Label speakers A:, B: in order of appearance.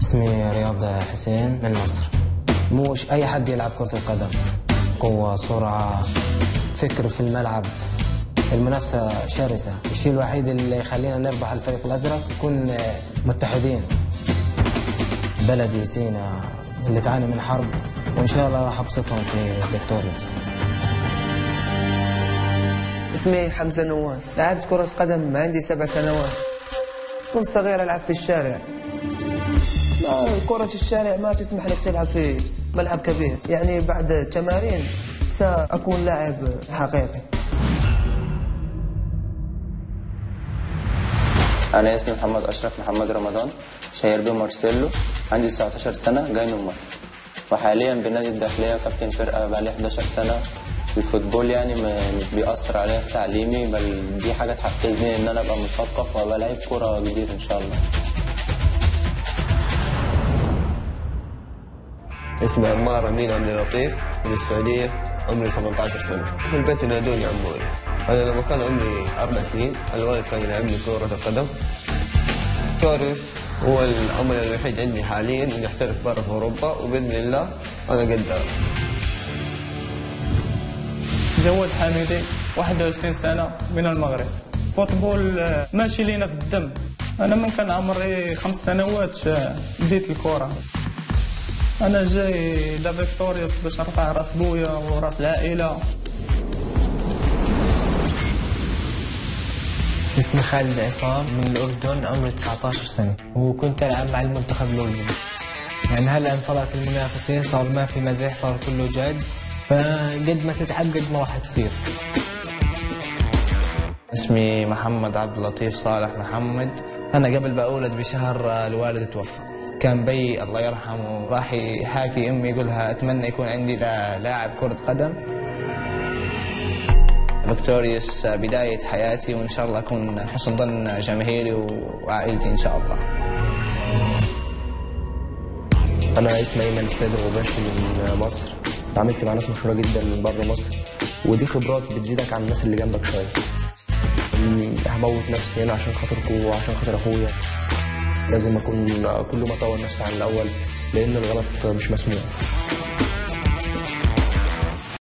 A: اسمي رياض حسين من مصر مش أي حد يلعب كرة القدم قوة سرعة فكر في الملعب المنافسة شرسة الشيء الوحيد اللي يخلينا نربح الفريق الأزرق نكون متحدين بلدي سينا اللي تعاني من حرب وإن شاء الله راح أبسطهم في فيكتوريوس
B: اسمي حمزة نواس لعبت كرة قدم عندي سبع سنوات كنت صغير ألعب في الشارع ما كرة الشارع ما تسمح لك تلعب في ملعب كبير يعني بعد تمارين سأكون لاعب حقيقي
C: أنا اسمي محمد أشرف محمد رمضان شهير بن مارسيلو عندي 19 سنة جاي من مصر وحاليا بنادي الداخلية كابتن فرقة بقالي 11 سنة الفوتبول يعني م- مش بيأثر عليا في تعليمي بل دي حاجة تحفزني إن أنا أبقى مثقف وأبقى لعيب كورة كبير إن شاء الله
D: اسمي عمار أمين عبد اللطيف من السعودية عمري 18 سنة في البيت ينادوني عموري أنا لما كان عمري أربع سنين الوالد كان يلعبني كرة القدم توريوس هو العمل الوحيد عندي حاليا اني احترف برا في اوروبا وباذن الله انا قدام
E: جواد حميدي 21 سنة من المغرب فوتبول آه، ماشي لينا في الدم أنا من كان عمري خمس سنوات آه، بديت الكرة أنا جاي لفيكتوريوس باش نرفع راس بويا وراس العائلة
F: اسمي خالد عصام من الأردن عمري 19 سنة وكنت ألعب مع المنتخب الأردني يعني هلا انطلقت المنافسة صار ما في مزح صار كله جد فقد ما تتعب قد ما راح تصير
G: اسمي محمد عبد اللطيف صالح محمد أنا قبل بأولد بشهر آه، الوالد توفى كان بي الله يرحمه راح يحاكي أمي يقولها أتمنى يكون عندي لا- لاعب كرة قدم فيكتوريوس آه، بداية حياتي وإن شاء الله أكون حسن ظن جماهيري وعائلتي إن شاء الله
H: انا اسمي ايمن السيد الغباشي من مصر اتعاملت مع ناس مشهوره جدا من بره مصر ودي خبرات بتزيدك عن الناس اللي جنبك شويه أمم، هموت نفسي هنا عشان خاطركم وعشان خاطر اخويا لازم اكون كل ما اطور نفسي عن الاول لان الغلط مش مسموح